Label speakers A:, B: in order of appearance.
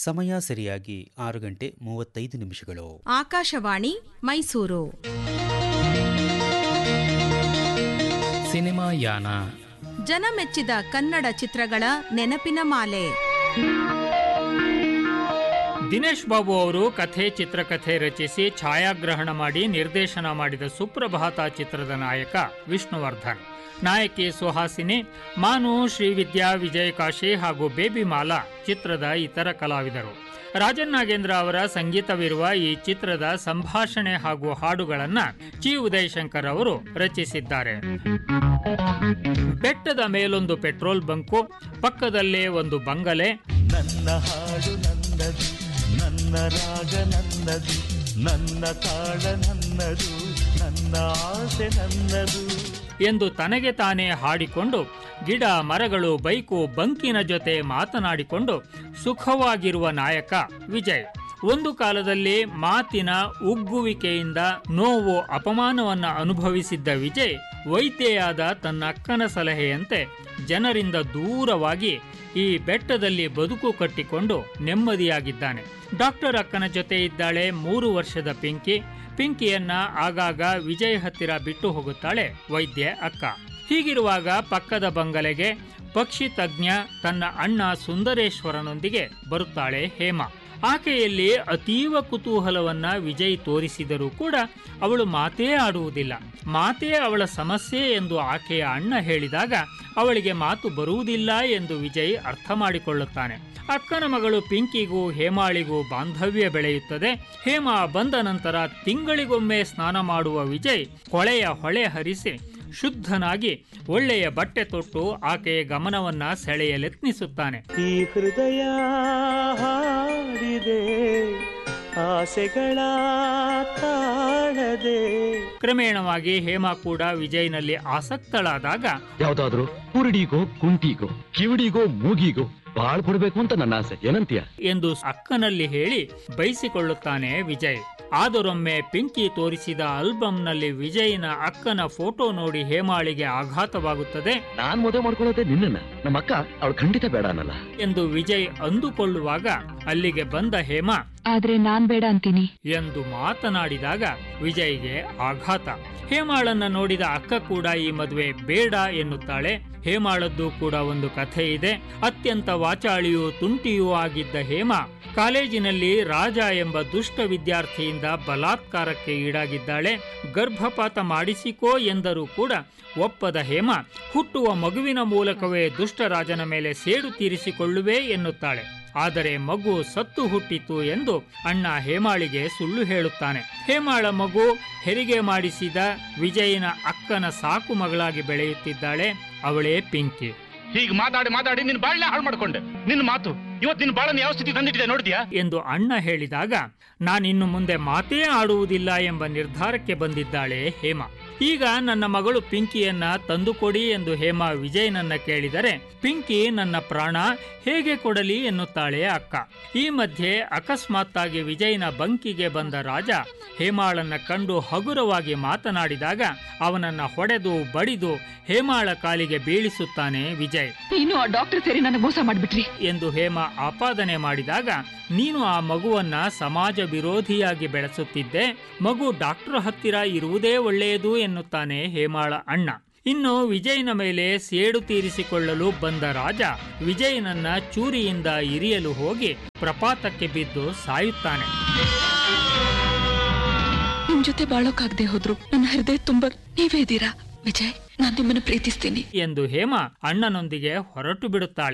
A: ಸಮಯ ಸರಿಯಾಗಿ ಆರು ಗಂಟೆ ಮೂವತ್ತೈದು ನಿಮಿಷಗಳು
B: ಆಕಾಶವಾಣಿ ಮೈಸೂರು
C: ಸಿನಿಮಾ ಯಾನ
B: ಜನಮೆಚ್ಚಿದ ಕನ್ನಡ ಚಿತ್ರಗಳ ನೆನಪಿನ ಮಾಲೆ
D: ದಿನೇಶ್ ಬಾಬು ಅವರು ಕಥೆ ಚಿತ್ರಕಥೆ ರಚಿಸಿ ಛಾಯಾಗ್ರಹಣ ಮಾಡಿ ನಿರ್ದೇಶನ ಮಾಡಿದ ಸುಪ್ರಭಾತ ಚಿತ್ರದ ನಾಯಕ ವಿಷ್ಣುವರ್ಧನ್ ನಾಯಕಿ ಸುಹಾಸಿನಿ ಮಾನು ಶ್ರೀವಿದ್ಯಾ ವಿಜಯ್ ಕಾಶಿ ಹಾಗೂ ಬೇಬಿ ಮಾಲಾ ಚಿತ್ರದ ಇತರ ಕಲಾವಿದರು ರಾಜನ್ ನಾಗೇಂದ್ರ ಅವರ ಸಂಗೀತವಿರುವ ಈ ಚಿತ್ರದ ಸಂಭಾಷಣೆ ಹಾಗೂ ಹಾಡುಗಳನ್ನ ಚಿ ಉದಯಶಂಕರ್ ಅವರು ರಚಿಸಿದ್ದಾರೆ ಬೆಟ್ಟದ ಮೇಲೊಂದು ಪೆಟ್ರೋಲ್ ಬಂಕು ಪಕ್ಕದಲ್ಲೇ ಒಂದು ಬಂಗಲೆ
E: ನನ್ನ ಹಾಡು ನನ್ನದು ನನ್ನ ರಾಗ ನನ್ನದು ನನ್ನ ತಾಳ ನನ್ನದು ನನ್ನ ಆಸೆ ನನ್ನದು
D: ಎಂದು ತನಗೆ ತಾನೇ ಹಾಡಿಕೊಂಡು ಗಿಡ ಮರಗಳು ಬೈಕು ಬಂಕಿನ ಜೊತೆ ಮಾತನಾಡಿಕೊಂಡು ಸುಖವಾಗಿರುವ ನಾಯಕ ವಿಜಯ್ ಒಂದು ಕಾಲದಲ್ಲಿ ಮಾತಿನ ಉಗ್ಗುವಿಕೆಯಿಂದ ನೋವು ಅಪಮಾನವನ್ನ ಅನುಭವಿಸಿದ್ದ ವಿಜಯ್ ವೈದ್ಯೆಯಾದ ತನ್ನ ಅಕ್ಕನ ಸಲಹೆಯಂತೆ ಜನರಿಂದ ದೂರವಾಗಿ ಈ ಬೆಟ್ಟದಲ್ಲಿ ಬದುಕು ಕಟ್ಟಿಕೊಂಡು ನೆಮ್ಮದಿಯಾಗಿದ್ದಾನೆ ಡಾಕ್ಟರ್ ಅಕ್ಕನ ಜೊತೆ ಇದ್ದಾಳೆ ಮೂರು ವರ್ಷದ ಪಿಂಕಿ ಪಿಂಕಿಯನ್ನ ಆಗಾಗ ವಿಜಯ್ ಹತ್ತಿರ ಬಿಟ್ಟು ಹೋಗುತ್ತಾಳೆ ವೈದ್ಯೆ ಅಕ್ಕ ಹೀಗಿರುವಾಗ ಪಕ್ಕದ ಬಂಗಲೆಗೆ ಪಕ್ಷಿ ತಜ್ಞ ತನ್ನ ಅಣ್ಣ ಸುಂದರೇಶ್ವರನೊಂದಿಗೆ ಬರುತ್ತಾಳೆ ಹೇಮಾ ಆಕೆಯಲ್ಲಿ ಅತೀವ ಕುತೂಹಲವನ್ನ ವಿಜಯ್ ತೋರಿಸಿದರೂ ಕೂಡ ಅವಳು ಮಾತೇ ಆಡುವುದಿಲ್ಲ ಮಾತೇ ಅವಳ ಸಮಸ್ಯೆ ಎಂದು ಆಕೆಯ ಅಣ್ಣ ಹೇಳಿದಾಗ ಅವಳಿಗೆ ಮಾತು ಬರುವುದಿಲ್ಲ ಎಂದು ವಿಜಯ್ ಅರ್ಥ ಮಾಡಿಕೊಳ್ಳುತ್ತಾನೆ ಅಕ್ಕನ ಮಗಳು ಪಿಂಕಿಗೂ ಹೇಮಾಳಿಗೂ ಬಾಂಧವ್ಯ ಬೆಳೆಯುತ್ತದೆ ಹೇಮಾ ಬಂದ ನಂತರ ತಿಂಗಳಿಗೊಮ್ಮೆ ಸ್ನಾನ ಮಾಡುವ ವಿಜಯ್ ಹೊಳೆಯ ಹೊಳೆ ಹರಿಸಿ ಶುದ್ಧನಾಗಿ ಒಳ್ಳೆಯ ಬಟ್ಟೆ ತೊಟ್ಟು ಆಕೆಯ ಗಮನವನ್ನ ಸೆಳೆಯಲೆತ್ನಿಸುತ್ತಾನೆ
E: ಈ ಹೃದಯ ಹಾಡಿದೆ ಆಸೆಗಳ ತಾಳದೆ
D: ಕ್ರಮೇಣವಾಗಿ ಹೇಮಾ ಕೂಡ ವಿಜಯ್ನಲ್ಲಿ ಆಸಕ್ತಳಾದಾಗ
F: ಯಾವ್ದಾದ್ರು ಕುರುಡಿಗೋ ಕುಂಟಿಗೋ ಕಿವಿಡಿಗೋ ಮೂಗಿಗೋ ಬಾಳ್ ಕೊಡ್ಬೇಕು ಅಂತ ನನ್ನ ಆಸೆ ಏನಂತೀಯ
D: ಎಂದು ಅಕ್ಕನಲ್ಲಿ ಹೇಳಿ ಬಯಸಿಕೊಳ್ಳುತ್ತಾನೆ ವಿಜಯ್ ಆದರೊಮ್ಮೆ ಪಿಂಕಿ ತೋರಿಸಿದ ಆಲ್ಬಂನಲ್ಲಿ ವಿಜಯ್ನ ಅಕ್ಕನ ಫೋಟೋ ನೋಡಿ ಹೇಮಾಳಿಗೆ ಆಘಾತವಾಗುತ್ತದೆ
F: ನಾನ್ ಮದುವೆ ಮಾಡ್ಕೊಳ್ಳೋದೇ ನಿನ್ನನ್ನ ನಮ್ಮ ಅಕ್ಕ ಅವಳು ಖಂಡಿತ ಬೇಡ ಅನ್ನಲ್ಲ
D: ಎಂದು ವಿಜಯ್ ಅಂದುಕೊಳ್ಳುವಾಗ ಅಲ್ಲಿಗೆ ಬಂದ ಹೇಮಾ
G: ಆದ್ರೆ ನಾನ್ ಬೇಡ ಅಂತೀನಿ
D: ಎಂದು ಮಾತನಾಡಿದಾಗ ವಿಜಯ್ಗೆ ಆಘಾತ ಹೇಮಾಳನ್ನ ನೋಡಿದ ಅಕ್ಕ ಕೂಡ ಈ ಮದುವೆ ಬೇಡ ಎನ್ನುತ್ತಾಳೆ ಹೇಮಾಳದ್ದು ಕೂಡ ಒಂದು ಕಥೆ ಇದೆ ಅತ್ಯಂತ ವಾಚಾಳಿಯೂ ತುಂಟಿಯೂ ಆಗಿದ್ದ ಹೇಮಾ ಕಾಲೇಜಿನಲ್ಲಿ ರಾಜ ಎಂಬ ದುಷ್ಟ ವಿದ್ಯಾರ್ಥಿಯಿಂದ ಬಲಾತ್ಕಾರಕ್ಕೆ ಈಡಾಗಿದ್ದಾಳೆ ಗರ್ಭಪಾತ ಮಾಡಿಸಿಕೋ ಎಂದರೂ ಕೂಡ ಒಪ್ಪದ ಹೇಮಾ ಹುಟ್ಟುವ ಮಗುವಿನ ಮೂಲಕವೇ ದುಷ್ಟರಾಜನ ಮೇಲೆ ಸೇಡು ತೀರಿಸಿಕೊಳ್ಳುವೆ ಎನ್ನುತ್ತಾಳೆ ಆದರೆ ಮಗು ಸತ್ತು ಹುಟ್ಟಿತು ಎಂದು ಅಣ್ಣ ಹೇಮಾಳಿಗೆ ಸುಳ್ಳು ಹೇಳುತ್ತಾನೆ ಹೇಮಾಳ ಮಗು ಹೆರಿಗೆ ಮಾಡಿಸಿದ ವಿಜಯನ ಅಕ್ಕನ ಸಾಕು ಮಗಳಾಗಿ ಬೆಳೆಯುತ್ತಿದ್ದಾಳೆ ಅವಳೇ ಪಿಂಕಿ
H: ಹೀಗೆ ಮಾತಾಡಿ ಮಾತಾಡಿ ನಿನ್ ಬಾಳ್ನ ಹಾಳು ಮಾಡ್ಕೊಂಡೆ ನಿನ್ನ ಮಾತು ಇವತ್ತು ನಿನ್ನ ಬಾಳನ್ನ ಯಾವ ಸ್ಥಿತಿ ತಂದಿಟ್ಟಿದೆ ನೋಡಿದ್ಯಾ
D: ಎಂದು ಅಣ್ಣ ಹೇಳಿದಾಗ ನಾನಿನ್ನು ಮುಂದೆ ಮಾತೇ ಆಡುವುದಿಲ್ಲ ಎಂಬ ನಿರ್ಧಾರಕ್ಕೆ ಬಂದಿದ್ದಾಳೆ ಹೇಮಾ ಈಗ ನನ್ನ ಮಗಳು ಪಿಂಕಿಯನ್ನ ತಂದುಕೊಡಿ ಎಂದು ಹೇಮಾ ವಿಜಯನನ್ನ ಕೇಳಿದರೆ ಪಿಂಕಿ ನನ್ನ ಪ್ರಾಣ ಹೇಗೆ ಕೊಡಲಿ ಎನ್ನುತ್ತಾಳೆ ಅಕ್ಕ ಈ ಮಧ್ಯೆ ಅಕಸ್ಮಾತ್ತಾಗಿ ವಿಜಯನ ಬಂಕಿಗೆ ಬಂದ ರಾಜ ಹೇಮಾಳನ್ನ ಕಂಡು ಹಗುರವಾಗಿ ಮಾತನಾಡಿದಾಗ ಅವನನ್ನ ಹೊಡೆದು ಬಡಿದು ಹೇಮಾಳ ಕಾಲಿಗೆ ಬೀಳಿಸುತ್ತಾನೆ ವಿಜಯ್
G: ನೀನು ಆ ಡಾಕ್ಟರ್ ಸೇರಿ ನನಗೆ ಮೋಸ ಮಾಡ್ಬಿಟ್ರಿ
D: ಎಂದು ಹೇಮಾ ಆಪಾದನೆ ಮಾಡಿದಾಗ ನೀನು ಆ ಮಗುವನ್ನ ಸಮಾಜ ವಿರೋಧಿಯಾಗಿ ಬೆಳೆಸುತ್ತಿದ್ದೆ ಮಗು ಡಾಕ್ಟರ್ ಹತ್ತಿರ ಇರುವುದೇ ಒಳ್ಳೆಯದು ಎನ್ನುತ್ತಾನೆ ಹೇಮಾಳ ಅಣ್ಣ ಇನ್ನು ವಿಜಯನ ಮೇಲೆ ಸೇಡು ತೀರಿಸಿಕೊಳ್ಳಲು ಬಂದ ರಾಜ ವಿಜಯನನ್ನ ಚೂರಿಯಿಂದ ಇರಿಯಲು ಹೋಗಿ ಪ್ರಪಾತಕ್ಕೆ ಬಿದ್ದು ಸಾಯುತ್ತಾನೆ
G: ನಿಮ್ ಜೊತೆ ಬಾಳೋಕಾಗ್ದೆ ಹೋದ್ರು ನನ್ನ ಹೃದಯ ತುಂಬ ನೀವೇ ಇದ್ದೀರಾ ವಿಜಯ್ ನಾನ್ ನಿಮ್ಮನ್ನ ಪ್ರೀತಿಸ್ತೀನಿ
D: ಎಂದು ಹೇಮಾ ಅಣ್ಣನೊಂದಿಗೆ ಹೊರಟು ಬಿಡುತ್ತಾಳೆ